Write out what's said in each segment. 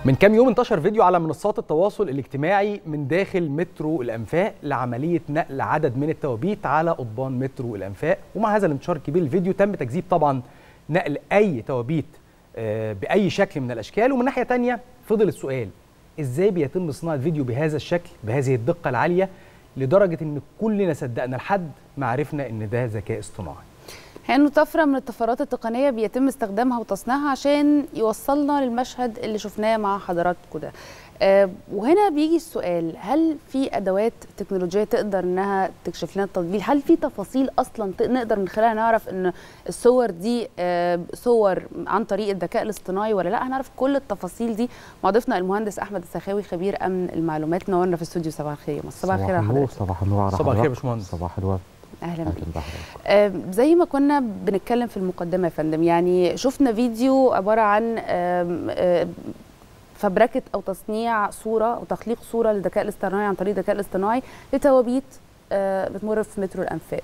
من كام يوم انتشر فيديو على منصات التواصل الاجتماعي من داخل مترو الانفاق لعمليه نقل عدد من التوابيت على قضبان مترو الانفاق ومع هذا الانتشار الكبير الفيديو تم تكذيب طبعا نقل اي توابيت آه، باي شكل من الاشكال ومن ناحيه تانية فضل السؤال ازاي بيتم صناعه فيديو بهذا الشكل بهذه الدقه العاليه لدرجه ان كلنا صدقنا لحد ما عرفنا ان ده ذكاء اصطناعي انه طفره من الطفرات التقنيه بيتم استخدامها وتصنيعها عشان يوصلنا للمشهد اللي شفناه مع حضراتكم ده أه وهنا بيجي السؤال هل في ادوات تكنولوجيه تقدر انها تكشف لنا التطبيق هل في تفاصيل اصلا ت- نقدر من خلالها نعرف ان الصور دي أه صور عن طريق الذكاء الاصطناعي ولا لا هنعرف كل التفاصيل دي مع ضيفنا المهندس احمد السخاوي خبير امن المعلومات نورنا في استوديو صباح الخير يا مصر. صباح الخير على النور حضرتك صباح النور على صباح الخير يا حضرتك. باشمهندس. صباح الورد اهلا اهلا بيك بحضرتك آه، زي ما كنا بنتكلم في المقدمه يا فندم يعني شفنا فيديو عباره عن آم، آه، فبركه او تصنيع صوره او تخليق صوره للذكاء الاصطناعي عن طريق الذكاء الاصطناعي لتوابيت آه، بتمر في مترو الانفاق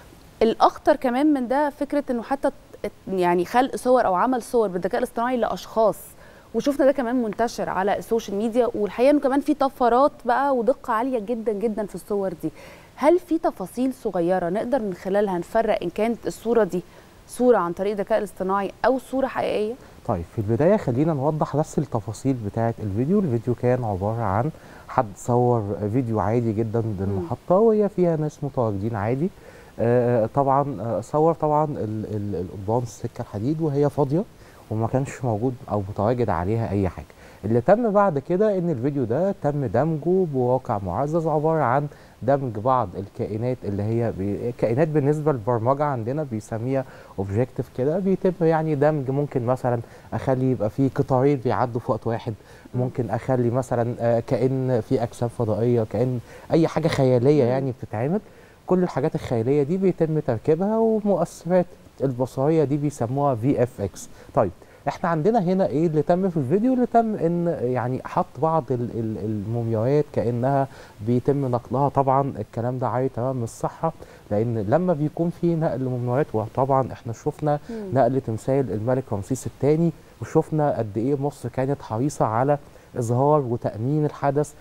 الاخطر كمان من ده فكره انه حتى ت- يعني خلق صور او عمل صور بالذكاء الاصطناعي لاشخاص وشفنا ده كمان منتشر على السوشيال ميديا والحقيقه انه كمان في طفرات بقى ودقه عاليه جدا جدا في الصور دي هل في تفاصيل صغيره نقدر من خلالها نفرق ان كانت الصوره دي صوره عن طريق الذكاء الاصطناعي او صوره حقيقيه طيب في البدايه خلينا نوضح بس التفاصيل بتاعه الفيديو الفيديو كان عباره عن حد صور فيديو عادي جدا للمحطه وهي فيها ناس متواجدين عادي آه، طبعا آه، صور طبعا ال- ال- القضبان السكه الحديد وهي فاضيه وما كانش موجود او متواجد عليها اي حاجه اللي تم بعد كده ان الفيديو ده تم دمجه بواقع معزز عباره عن دمج بعض الكائنات اللي هي بي... كائنات بالنسبه للبرمجه عندنا بيسميها اوبجكتيف كده بيتم يعني دمج ممكن مثلا اخلي يبقى في قطارين بيعدوا في وقت واحد ممكن اخلي مثلا آه، كائن في اجسام فضائيه كائن اي حاجه خياليه يعني بتتعمل كل الحاجات الخياليه دي بيتم تركيبها ومؤثرات البصريه دي بيسموها في اف اكس طيب احنا عندنا هنا ايه اللي تم في الفيديو اللي تم ان يعني حط بعض ال- ال- المومياوات كانها بيتم نقلها طبعا الكلام ده عالي تمام من الصحه لان لما بيكون في نقل مومياوات وطبعا احنا شفنا نقل تمثال الملك رمسيس الثاني وشفنا قد ايه مصر كانت حريصه على اظهار وتامين الحدث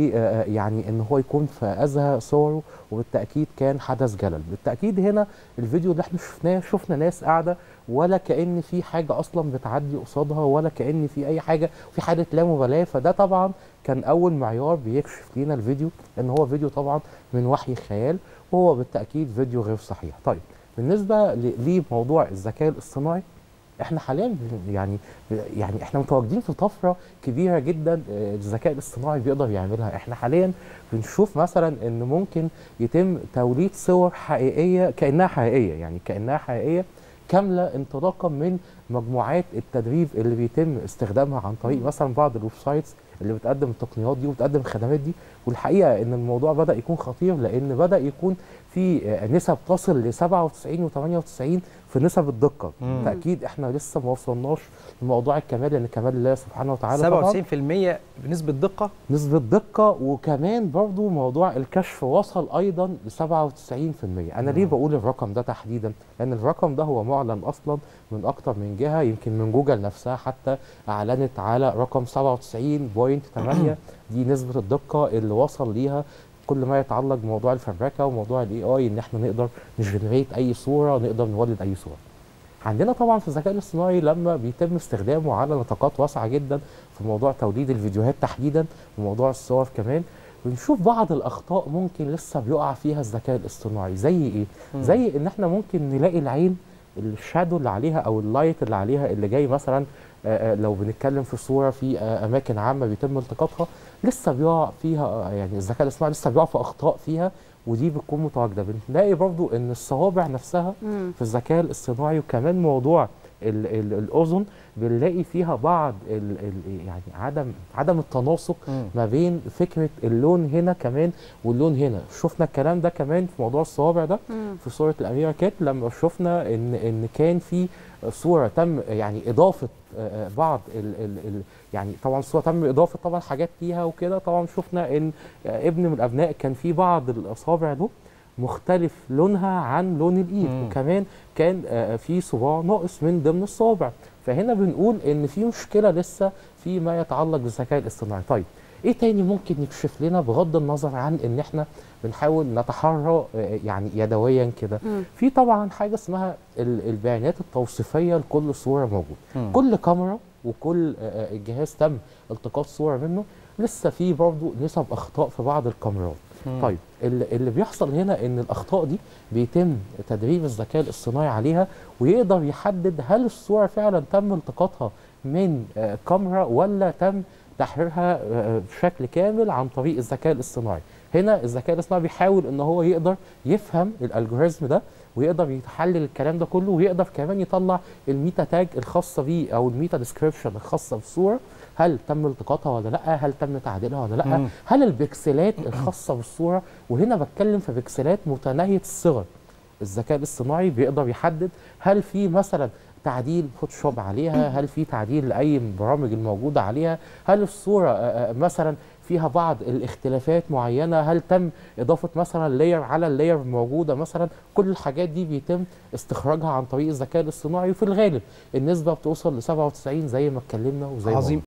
ويعني ان هو يكون في ازهى صوره وبالتاكيد كان حدث جلل بالتاكيد هنا الفيديو اللي احنا شفناه شفنا ناس قاعده ولا كان في حاجه اصلا بتعدي قصادها ولا كان في اي حاجه في حاله لا مبالاه فده طبعا كان اول معيار بيكشف لينا الفيديو ان هو فيديو طبعا من وحي خيال وهو بالتاكيد فيديو غير صحيح طيب بالنسبه ل- لموضوع الذكاء الاصطناعي احنا حاليا بن- يعني يعني احنا متواجدين في طفره كبيره جدا آه، الذكاء الاصطناعي بيقدر يعملها احنا حاليا بنشوف مثلا ان ممكن يتم توليد صور حقيقيه كانها حقيقيه يعني كانها حقيقيه كامله انطلاقا من مجموعات التدريب اللي بيتم استخدامها عن طريق مثلا بعض الويب سايتس اللي بتقدم التقنيات دي وبتقدم الخدمات دي والحقيقه ان الموضوع بدا يكون خطير لان بدا يكون في آه، نسب تصل ل 97 و98 في نسب الدقه مم. بالتاكيد احنا لسه ما وصلناش لموضوع الكمال لان كمال الله سبحانه وتعالى طبعاً 97% بنسبه دقه نسبة دقة وكمان برضو موضوع الكشف وصل أيضا ل 97% أنا ليه بقول الرقم ده تحديدا؟ لأن الرقم ده هو معلن أصلا من أكتر من جهة يمكن من جوجل نفسها حتى أعلنت على رقم 97.8 دي نسبة الدقة اللي وصل ليها كل ما يتعلق بموضوع الفبركة وموضوع الاي اي ان احنا نقدر نجنريت اي صورة نقدر نولد اي صورة عندنا طبعا في الذكاء الاصطناعي لما بيتم استخدامه على نطاقات واسعه جدا في موضوع توليد الفيديوهات تحديدا وموضوع الصور كمان بنشوف بعض الاخطاء ممكن لسه بيقع فيها الذكاء الاصطناعي زي ايه مم. زي ان احنا ممكن نلاقي العين الشادو اللي عليها او اللايت اللي عليها اللي جاي مثلا آه، آه، لو بنتكلم في صوره في آه، اماكن عامه بيتم التقاطها لسه بيقع فيها آه، يعني الذكاء الاصطناعي لسه بيقع في اخطاء فيها ودي بتكون متواجده بنلاقي برضو ان الصوابع نفسها مم. في الذكاء الاصطناعي وكمان موضوع ال ال الاذن بنلاقي فيها بعض ال ال يعني عدم عدم التناسق مم. ما بين فكره اللون هنا كمان واللون هنا شفنا الكلام ده كمان في موضوع الصوابع ده مم. في صوره الاميره كات لما شفنا ان ان كان في صوره تم يعني اضافه آه، آه، بعض ال ال ال يعني طبعا الصوره تم اضافه طبعا حاجات فيها وكده طبعا شفنا ان آه، ابن من الابناء كان في بعض الاصابع له مختلف لونها عن لون الايد مم. وكمان كان آه، في صباع ناقص من ضمن الصوابع فهنا بنقول ان في مشكله لسه فيما يتعلق بالذكاء الاصطناعي طيب ايه تاني ممكن يكشف لنا بغض النظر عن ان احنا بنحاول نتحرى آه، يعني يدويا كده مم. في طبعا حاجه اسمها ال- البيانات التوصيفيه لكل صوره موجوده مم. كل كاميرا وكل آه، آه، جهاز تم التقاط صوره منه لسه في برضه نسب اخطاء في بعض الكاميرات مم. طيب اللي اللي بيحصل هنا ان الاخطاء دي بيتم تدريب الذكاء الاصطناعي عليها ويقدر يحدد هل الصوره فعلا تم التقاطها من آه، كاميرا ولا تم تحريرها آه، بشكل كامل عن طريق الذكاء الاصطناعي هنا الذكاء الاصطناعي بيحاول ان هو يقدر يفهم الالجوريزم ده ويقدر يحلل الكلام ده كله ويقدر كمان يطلع الميتا تاج الخاصه بيه او الميتا ديسكريبشن الخاصه بالصوره هل تم التقاطها ولا لا هل تم تعديلها ولا لا مم. هل البكسلات الخاصه بالصوره وهنا بتكلم في بكسلات متناهيه الصغر الذكاء الاصطناعي بيقدر يحدد هل في مثلا تعديل فوتوشوب عليها هل في تعديل لاي من البرامج الموجوده عليها هل الصوره آه، آه، مثلا فيها بعض الاختلافات معينه هل تم اضافه مثلا لاير على اللاير الموجوده مثلا كل الحاجات دي بيتم استخراجها عن طريق الذكاء الاصطناعي وفي الغالب النسبه بتوصل ل 97 زي ما اتكلمنا وزي ما عظيم